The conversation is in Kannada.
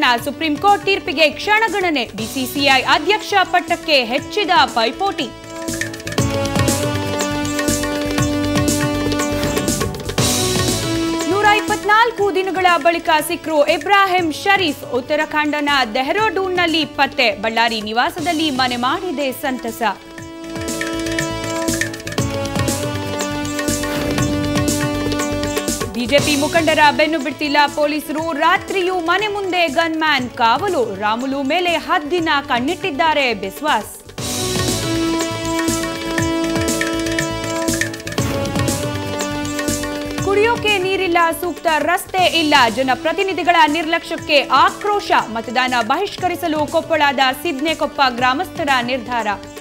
ಸುಪ್ರೀಂ ಕೋರ್ಟ್ ತೀರ್ಪಿಗೆ ಕ್ಷಣಗಣನೆ ಬಿಸಿಸಿಐ ಅಧ್ಯಕ್ಷ ಪಟ್ಟಕ್ಕೆ ಹೆಚ್ಚಿದ ಪೈಪೋಟಿ ನೂರ ಇಪ್ಪತ್ನಾಲ್ಕು ದಿನಗಳ ಬಳಿಕ ಸಿಕ್ರು ಇಬ್ರಾಹಿಂ ಶರೀಫ್ ಉತ್ತರಾಖಂಡನ ಡೆಹ್ರಾಡೂನ್ನಲ್ಲಿ ಪತ್ತೆ ಬಳ್ಳಾರಿ ನಿವಾಸದಲ್ಲಿ ಮನೆ ಮಾಡಿದೆ ಸಂತಸ ಬಿಜೆಪಿ ಮುಖಂಡರ ಬೆನ್ನು ಬಿಡ್ತಿಲ್ಲ ಪೊಲೀಸರು ರಾತ್ರಿಯೂ ಮನೆ ಮುಂದೆ ಗನ್ಮ್ಯಾನ್ ಕಾವಲು ರಾಮುಲು ಮೇಲೆ ಹದ್ದಿನ ಕಣ್ಣಿಟ್ಟಿದ್ದಾರೆ ಬಿಸ್ವಾಸ್ ಕುಡಿಯೋಕೆ ನೀರಿಲ್ಲ ಸೂಕ್ತ ರಸ್ತೆ ಇಲ್ಲ ಜನಪ್ರತಿನಿಧಿಗಳ ನಿರ್ಲಕ್ಷ್ಯಕ್ಕೆ ಆಕ್ರೋಶ ಮತದಾನ ಬಹಿಷ್ಕರಿಸಲು ಕೊಪ್ಪಳದ ಸಿದ್ನೆಕೊಪ್ಪ ಗ್ರಾಮಸ್ಥರ ನಿರ್ಧಾರ